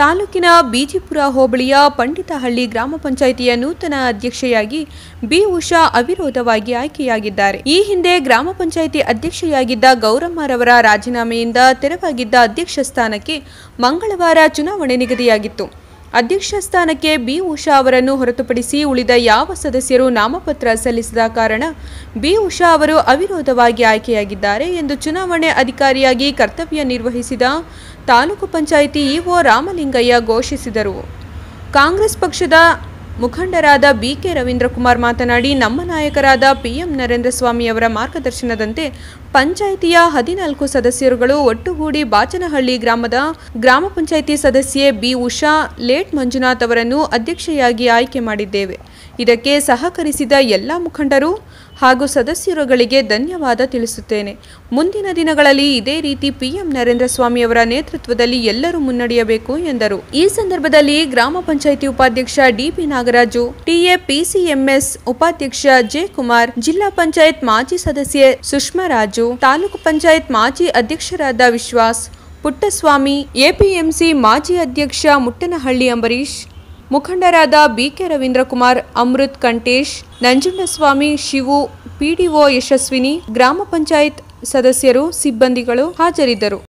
ತಾಲೂಕಿನ ಬಿಜಿಪುರ ಹೋಬಳಿಯ ಪಂಡಿತಹಳ್ಳಿ ಗ್ರಾಮ ಪಂಚಾಯಿತಿಯ ನೂತನ ಅಧ್ಯಕ್ಷೆಯಾಗಿ ಬಿ ಉಷಾ ಅವಿರೋಧವಾಗಿ ಆಯ್ಕೆಯಾಗಿದ್ದಾರೆ ಈ ಹಿಂದೆ ಗ್ರಾಮ ಪಂಚಾಯಿತಿ ಅಧ್ಯಕ್ಷೆಯಾಗಿದ್ದ ಗೌರಮ್ಮರವರ ರಾಜೀನಾಮೆಯಿಂದ ತೆರವಾಗಿದ್ದ ಅಧ್ಯಕ್ಷ ಸ್ಥಾನಕ್ಕೆ ಮಂಗಳವಾರ ಚುನಾವಣೆ ನಿಗದಿಯಾಗಿತ್ತು ಅಧ್ಯಕ್ಷ ಸ್ಥಾನಕ್ಕೆ ಬಿ ಉಷಾ ಅವರನ್ನು ಹೊರತುಪಡಿಸಿ ಉಳಿದ ಯಾವ ಸದಸ್ಯರು ನಾಮಪತ್ರ ಸಲ್ಲಿಸದ ಕಾರಣ ಬಿ ಉಷಾ ಅವರು ಅವಿರೋಧವಾಗಿ ಆಯ್ಕೆಯಾಗಿದ್ದಾರೆ ಎಂದು ಚುನಾವಣೆ ಅಧಿಕಾರಿಯಾಗಿ ಕರ್ತವ್ಯ ನಿರ್ವಹಿಸಿದ ತಾಲೂಕು ಪಂಚಾಯಿತಿ ಇಒ ರಾಮಲಿಂಗಯ್ಯ ಘೋಷಿಸಿದರು ಕಾಂಗ್ರೆಸ್ ಪಕ್ಷದ ಮುಖಂಡರಾದ ಬಿಕೆ ರವೀಂದ್ರಕುಮಾರ್ ಮಾತನಾಡಿ ನಮ್ಮ ನಾಯಕರಾದ ಪಿಎಂ ನರೇಂದ್ರ ಸ್ವಾಮಿ ಅವರ ಮಾರ್ಗದರ್ಶನದಂತೆ ಪಂಚಾಯಿತಿಯ ಹದಿನಾಲ್ಕು ಸದಸ್ಯರುಗಳು ಒಟ್ಟುಗೂಡಿ ಬಾಚನಹಳ್ಳಿ ಗ್ರಾಮದ ಗ್ರಾಮ ಪಂಚಾಯಿತಿ ಸದಸ್ಯೆ ಬಿ ಉಷಾ ಲೇಟ್ ಮಂಜುನಾಥ್ ಅವರನ್ನು ಅಧ್ಯಕ್ಷೆಯಾಗಿ ಆಯ್ಕೆ ಮಾಡಿದ್ದೇವೆ ಇದಕ್ಕೆ ಸಹಕರಿಸಿದ ಎಲ್ಲ ಮುಖಂಡರು ಹಾಗೂ ಸದಸ್ಯರುಗಳಿಗೆ ಧನ್ಯವಾದ ತಿಳಿಸುತ್ತೇನೆ ಮುಂದಿನ ದಿನಗಳಲ್ಲಿ ಇದೇ ರೀತಿ ಪಿಎಂ ನರೇಂದ್ರ ಸ್ವಾಮಿ ಅವರ ನೇತೃತ್ವದಲ್ಲಿ ಎಲ್ಲರೂ ಮುನ್ನಡೆಯಬೇಕು ಎಂದರು ಈ ಸಂದರ್ಭದಲ್ಲಿ ಗ್ರಾಮ ಪಂಚಾಯಿತಿ ಉಪಾಧ್ಯಕ್ಷ ಡಿಪಿ ನಾಗರಾಜು ಟಿಎ ಪಿಸಿಎಂಎಸ್ ಉಪಾಧ್ಯಕ್ಷ ಜೆ ಕುಮಾರ್ ಜಿಲ್ಲಾ ಪಂಚಾಯತ್ ಮಾಜಿ ಸದಸ್ಯೆ ಸುಷ್ಮಾ ರಾಜು ತಾಲೂಕು ಪಂಚಾಯತ್ ಮಾಜಿ ಅಧ್ಯಕ್ಷರಾದ ವಿಶ್ವಾಸ್ ಪುಟ್ಟಸ್ವಾಮಿ ಎಪಿಎಂಸಿ ಮಾಜಿ ಅಧ್ಯಕ್ಷ ಮುಟ್ಟನಹಳ್ಳಿ ಅಂಬರೀಶ್ ಮುಖಂಡರಾದ ಬಿಕೆ ರವೀಂದ್ರಕುಮಾರ್ ಅಮೃತ್ ಕಂಟೇಶ್ ನಂಜುಂಡಸ್ವಾಮಿ ಶಿವು ಪಿಡಿಒ ಯಶಸ್ವಿನಿ ಗ್ರಾಮ ಪಂಚಾಯತ್ ಸದಸ್ಯರು ಸಿಬ್ಬಂದಿಗಳು ಹಾಜರಿದ್ದರು